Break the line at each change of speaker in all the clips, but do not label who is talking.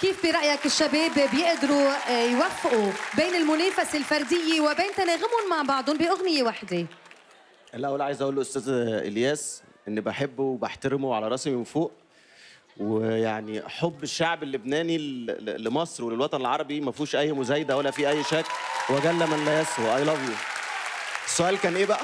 كيف برأيك الشباب بيقدروا آه، يوفقوا بين المنافسة الفردية وبين تناغمهم مع بعضهم بأغنية واحدة؟
الاول عايز اقول لاستاذ الياس ان بحبه وبحترمه على راسي من فوق ويعني حب الشعب اللبناني ل- ل- لمصر وللوطن العربي ما فيهوش اي مزايده ولا في اي شك وجل من لا يسهو اي لاف يو السؤال كان ايه بقى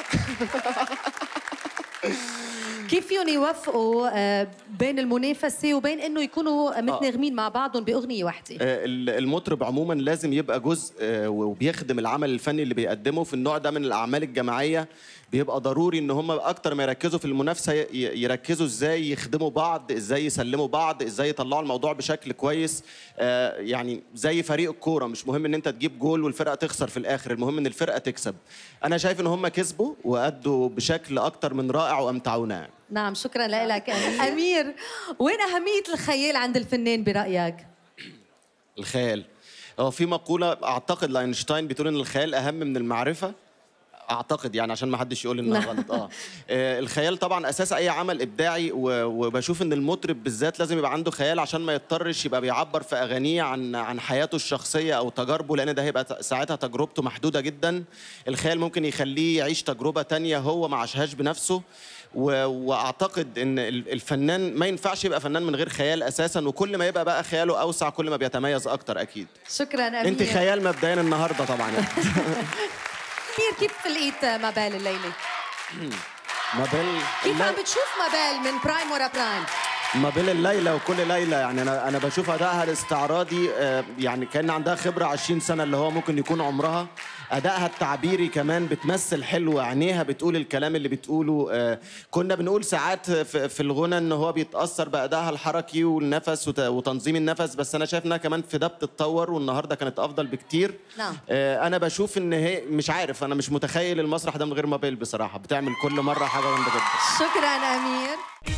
كيف فيهم يوفقوا آه، بين المنافسة وبين إنه يكونوا متناغمين مع بعضهم بأغنية واحدة؟
آه، ال- المطرب عموما لازم يبقى جزء آه، وبيخدم العمل الفني اللي بيقدمه في النوع ده من الاعمال الجماعيه بيبقى ضروري ان هم اكتر ما يركزوا في المنافسه ي- ي- يركزوا ازاي يخدموا بعض ازاي يسلموا بعض ازاي يطلعوا الموضوع بشكل كويس آه، يعني زي فريق الكوره مش مهم ان انت تجيب جول والفرقه تخسر في الاخر المهم ان الفرقه تكسب انا شايف ان هم كسبوا وادوا بشكل اكتر من رائع وامتعونا يعني.
نعم شكرا لك أمير وين أهمية الخيال عند الفنان برأيك؟
الخيال هو في مقولة أعتقد لاينشتاين بتقول إن الخيال أهم من المعرفة اعتقد يعني عشان ما حدش يقول انها
نعم.
غلط اه آه، الخيال طبعا اساس اي عمل ابداعي و- وبشوف ان المطرب بالذات لازم يبقى عنده خيال عشان ما يضطرش يبقى بيعبر في اغانيه عن عن حياته الشخصيه او تجاربه لان ده هيبقى ت- ساعتها تجربته محدوده جدا الخيال ممكن يخليه يعيش تجربه تانية هو ما عاشهاش بنفسه و... واعتقد ان ال- الفنان ما ينفعش يبقى فنان من غير خيال اساسا وكل ما يبقى بقى خياله اوسع كل ما بيتميز اكتر اكيد
شكرا أمير
انت خيال مبدئيا النهارده طبعا يعني.
أمير كيف لقيت مابال الليلة؟
ما بين
كيف عم بتشوف مابال من برايم ورا برايم؟
ما بين الليله وكل ليله يعني انا انا بشوف ادائها الاستعراضي آه، يعني كان عندها خبره 20 سنه اللي هو ممكن يكون عمرها ادائها التعبيري كمان بتمثل حلو عينيها بتقول الكلام اللي بتقوله آه، كنا بنقول ساعات في في الغنى ان هو بيتاثر بادائها الحركي والنفس وت- وتنظيم النفس بس انا شايف انها كمان في ده بتتطور والنهارده كانت افضل بكتير
نعم.
آه، انا بشوف ان هي مش عارف انا مش متخيل المسرح ده من غير مابيل بصراحه بتعمل كل مره حاجه جامده جدا
شكرا أمير